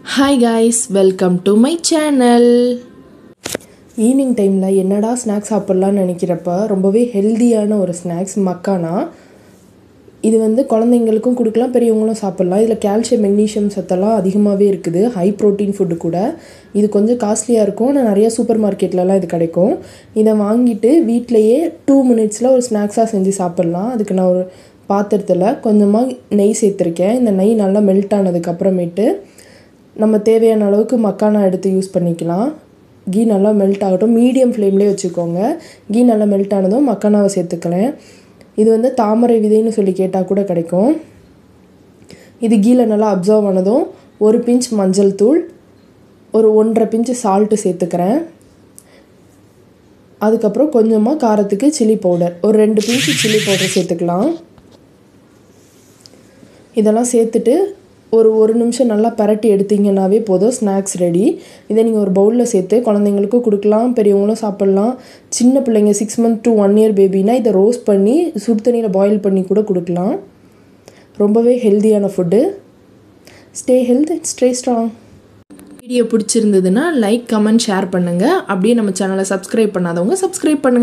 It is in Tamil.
hi guys welcome to my channel evening டைமில் என்னடா ஸ்நாக்ஸ் சாப்பிட்லான்னு நினைக்கிறப்ப ரொம்பவே ஹெல்தியான ஒரு ஸ்நாக்ஸ் மக்கானா இது வந்து குழந்தைங்களுக்கும் கொடுக்கலாம் பெரியவங்களும் சாப்பிட்லாம் இதில் கால்சியம் மெக்னீஷியம் சத்தெல்லாம் அதிகமாகவே இருக்குது ஹை ப்ரோட்டீன் ஃபுட்டு கூட இது கொஞ்சம் காஸ்ட்லியாக இருக்கும் ஆனால் நிறைய சூப்பர் மார்க்கெட்லலாம் இது கிடைக்கும் இதை வாங்கிட்டு வீட்டிலையே டூ மினிட்ஸில் ஒரு ஸ்நாக்ஸாக செஞ்சு சாப்பிட்லாம் அதுக்கு நான் ஒரு பாத்திரத்தில் கொஞ்சமாக நெய் சேர்த்துருக்கேன் இந்த நெய் நல்லா மெல்ட் ஆனதுக்கப்புறமேட்டு நம்ம தேவையான அளவுக்கு மக்கானா எடுத்து யூஸ் பண்ணிக்கலாம் கீ நல்லா மெல்ட் ஆகட்டும் மீடியம் ஃப்ளேம்லேயே வச்சுக்கோங்க கீ நல்லா மெல்ட் ஆனதும் மக்கானாவை சேர்த்துக்கிறேன் இது வந்து தாமரை விதைன்னு சொல்லி கேட்டால் கூட கிடைக்கும் இது கீழே நல்லா அப்சர்வ் ஆனதும் ஒரு பிஞ்ச் மஞ்சள் தூள் ஒரு ஒன்றரை பிஞ்சு சால்ட்டு சேர்த்துக்கிறேன் அதுக்கப்புறம் கொஞ்சமாக காரத்துக்கு சில்லி பவுடர் ஒரு ரெண்டு பிஞ்சு சில்லி பவுடர் சேர்த்துக்கலாம் இதெல்லாம் சேர்த்துட்டு ஒரு ஒரு நிமிஷம் நல்லா பரட்டி எடுத்தீங்கன்னாவே போதும் ஸ்நாக்ஸ் ரெடி இதை நீங்கள் ஒரு பவுலில் சேர்த்து குழந்தைங்களுக்கும் கொடுக்கலாம் பெரியவங்களும் சாப்பிட்லாம் சின்ன பிள்ளைங்க six month to one year பேபினா இதை ரோஸ்ட் பண்ணி சுடு தண்ணியில் பாயில் பண்ணி கூட கொடுக்கலாம் ரொம்பவே ஹெல்த்தியான food stay health and stay strong video பிடிச்சிருந்ததுன்னா லைக் கமெண்ட் ஷேர் பண்ணுங்கள் அப்படியே நம்ம சேனலை சப்ஸ்கிரைப் பண்ணாதவங்க சப்ஸ்கிரைப் பண்ணுங்கள்